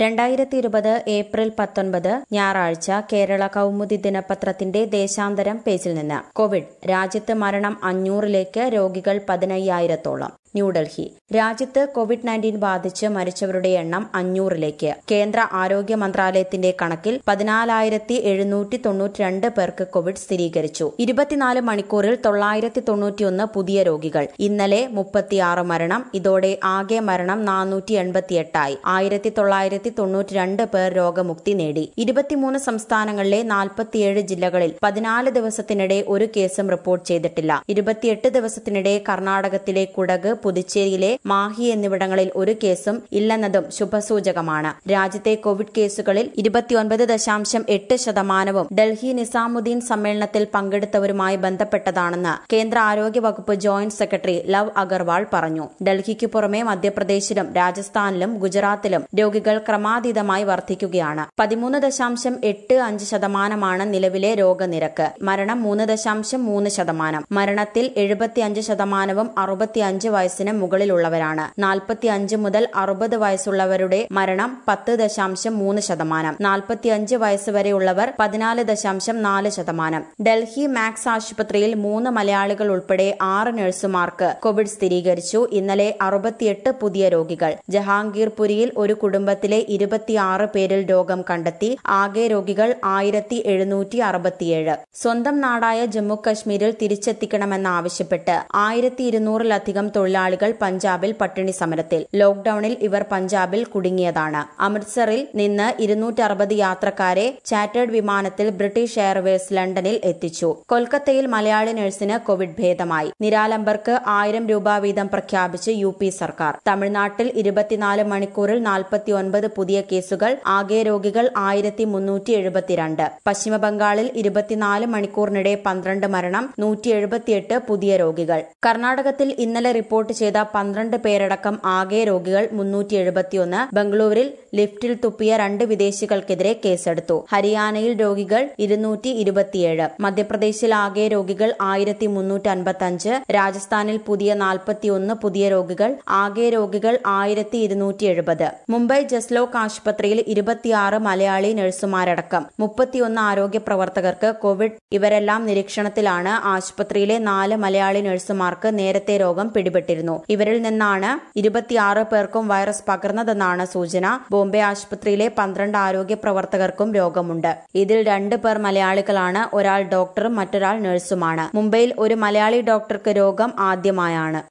രണ്ടായിരത്തി ഇരുപത് ഏപ്രിൽ പത്തൊൻപത് ഞായറാഴ്ച കേരള കൗമുദി ദിനപത്രത്തിന്റെ ദേശാന്തരം പേജിൽ നിന്ന് കോവിഡ് രാജ്യത്ത് മരണം അഞ്ഞൂറിലേക്ക് രോഗികൾ പതിനയ്യായിരത്തോളം ന്യൂഡൽഹി രാജ്യത്ത് കോവിഡ് നയൻറ്റീൻ ബാധിച്ച് മരിച്ചവരുടെ എണ്ണം അഞ്ഞൂറിലേക്ക് കേന്ദ്ര ആരോഗ്യ മന്ത്രാലയത്തിന്റെ കണക്കിൽ പതിനാലായിരത്തി എഴുന്നൂറ്റി തൊണ്ണൂറ്റിരണ്ട് പേർക്ക് കോവിഡ് സ്ഥിരീകരിച്ചു ഇരുപത്തിനാല് മണിക്കൂറിൽ തൊള്ളായിരത്തി തൊണ്ണൂറ്റിയൊന്ന് പുതിയ രോഗികൾ ഇന്നലെ മുപ്പത്തിയാറ് മരണം ഇതോടെ ആകെ മരണം നാനൂറ്റി എൺപത്തിയെട്ടായി ആയിരത്തി തൊള്ളായിരത്തി തൊണ്ണൂറ്റിരണ്ട് പേർ രോഗമുക്തി നേടി ഇരുപത്തിമൂന്ന് സംസ്ഥാനങ്ങളിലെ നാൽപ്പത്തിയേഴ് ജില്ലകളിൽ പതിനാല് ദിവസത്തിനിടെ ഒരു കേസും റിപ്പോർട്ട് ചെയ്തിട്ടില്ല ഇരുപത്തിയെട്ട് ദിവസത്തിനിടെ കർണാടകത്തിലെ കുടക് പുതുച്ചേരിയിലെ മാഹി എന്നിവിടങ്ങളിൽ ഒരു കേസും ഇല്ലെന്നതും ശുഭസൂചകമാണ് രാജ്യത്തെ കോവിഡ് കേസുകളിൽ ഇരുപത്തിയൊൻപത് ദശാംശം എട്ട് ശതമാനവും ഡൽഹി നിസാമുദ്ദീൻ സമ്മേളനത്തിൽ പങ്കെടുത്തവരുമായി ബന്ധപ്പെട്ടതാണെന്ന് കേന്ദ്ര ആരോഗ്യ വകുപ്പ് ജോയിന്റ് സെക്രട്ടറി ലവ് അഗർവാൾ പറഞ്ഞു ഡൽഹിക്ക് പുറമെ മധ്യപ്രദേശിലും രാജസ്ഥാനിലും ഗുജറാത്തിലും രോഗികൾ ക്രമാതീതമായി വർദ്ധിക്കുകയാണ് പതിമൂന്ന് ദശാംശം എട്ട് അഞ്ച് ശതമാനമാണ് നിലവിലെ രോഗനിരക്ക് മരണം മൂന്ന് ദശാംശം മൂന്ന് ശതമാനം മരണത്തിൽ എഴുപത്തിയഞ്ച് ശതമാനവും അറുപത്തിയഞ്ച് വയസ്സിന് മുകളിലുള്ളവരാണ് നാൽപ്പത്തിയഞ്ച് മുതൽ അറുപത് വയസ്സുള്ളവരുടെ മരണം പത്ത് ദശാംശം മൂന്ന് ശതമാനം നാൽപ്പത്തിയഞ്ച് വയസ്സ് വരെയുള്ളവർ പതിനാല് ദശാംശം നാല് ശതമാനം ഡൽഹി മാക്സ് ആശുപത്രിയിൽ മൂന്ന് മലയാളികൾ ഉൾപ്പെടെ ആറ് നഴ്സുമാർക്ക് കോവിഡ് സ്ഥിരീകരിച്ചു ഇന്നലെ അറുപത്തിയെട്ട് പുതിയ രോഗികൾ ജഹാംഗീർപുരിയിൽ ഒരു കുടുംബത്തിലെ ഇരുപത്തിയാറ് പേരിൽ രോഗം കണ്ടെത്തി ആകെ രോഗികൾ ആയിരത്തി എഴുന്നൂറ്റി അറുപത്തിയേഴ് സ്വന്തം നാടായ ജമ്മു കശ്മീരിൽ തിരിച്ചെത്തിക്കണമെന്നാവശ്യപ്പെട്ട് ആയിരത്തി ഇരുന്നൂറിലധികം തൊഴിലാളികൾ പഞ്ചാബിൽ പട്ടിണി സമരത്തിൽ ലോക്ഡൌണിൽ ഇവർ പഞ്ചാബിൽ കുടുങ്ങിയതാണ് അമൃത്സറിൽ നിന്ന് ഇരുന്നൂറ്റി അറുപത് യാത്രക്കാരെ ചാറ്റേഡ് വിമാനത്തിൽ ബ്രിട്ടീഷ് എയർവേസ് ലണ്ടനിൽ എത്തിച്ചു കൊൽക്കത്തയിൽ മലയാളി നഴ്സിന് കോവിഡ് ഭേദമായി നിരാലംബർക്ക് ആയിരം രൂപ വീതം പ്രഖ്യാപിച്ച് യു പി സർക്കാർ തമിഴ്നാട്ടിൽ ഇരുപത്തിനാല് മണിക്കൂറിൽ നാൽപ്പത്തിയൊൻപത് പുതിയ കേസുകൾ ആകെ രോഗികൾ ആയിരത്തി മുന്നൂറ്റി എഴുപത്തിരണ്ട് പശ്ചിമബംഗാളിൽ ഇരുപത്തിനാല് മണിക്കൂറിനിടെ പന്ത്രണ്ട് മരണം നൂറ്റി എഴുപത്തിയെട്ട് പുതിയ രോഗികൾ കർണാടകത്തിൽ ഇന്നലെ റിപ്പോർട്ട് ചെയ്ത പന്ത്രണ്ട് പേരടക്കം ആകെ രോഗികൾ മുന്നൂറ്റി എഴുപത്തിയൊന്ന് ബംഗളൂരിൽ ലിഫ്റ്റിൽ തുപ്പിയ രണ്ട് വിദേശികൾക്കെതിരെ കേസെടുത്തു ഹരിയാനയിൽ രോഗികൾ ഇരുന്നൂറ്റി ഇരുപത്തിയേഴ് മധ്യപ്രദേശിൽ ആകെ രോഗികൾ ആയിരത്തി മുന്നൂറ്റി അൻപത്തഞ്ച് രാജസ്ഥാനിൽ പുതിയ നാൽപ്പത്തിയൊന്ന് പുതിയ രോഗികൾ ആകെ രോഗികൾ ആയിരത്തി ഇരുന്നൂറ്റി എഴുപത് മുംബൈ ജസ്ലോക്ക് ആശുപത്രിയിൽ ഇരുപത്തിയാറ് മലയാളി നഴ്സുമാരടക്കം മുപ്പത്തിയൊന്ന് ആരോഗ്യ പ്രവർത്തകർക്ക് കോവിഡ് ഇവരെല്ലാം നിരീക്ഷണത്തിലാണ് ആശുപത്രിയിലെ നാല് മലയാളി നഴ്സുമാർക്ക് നേരത്തെ രോഗം പിടിപെട്ടിരുന്നു ഇവരിൽ നിന്നാണ് ഇരുപത്തിയാറ് പേർക്കും വൈറസ് പകർന്നതെന്നാണ് സൂചന ബോംബെ ആശുപത്രിയിലെ പന്ത്രണ്ട് ആരോഗ്യ പ്രവർത്തകർക്കും രോഗമുണ്ട് ഇതിൽ രണ്ട് പേർ മലയാളികളാണ് ഒരാൾ ഡോക്ടറും മറ്റൊരാൾ നഴ്സുമാണ് മുംബൈയിൽ ഒരു മലയാളി ഡോക്ടർക്ക് രോഗം ആദ്യമായാണ്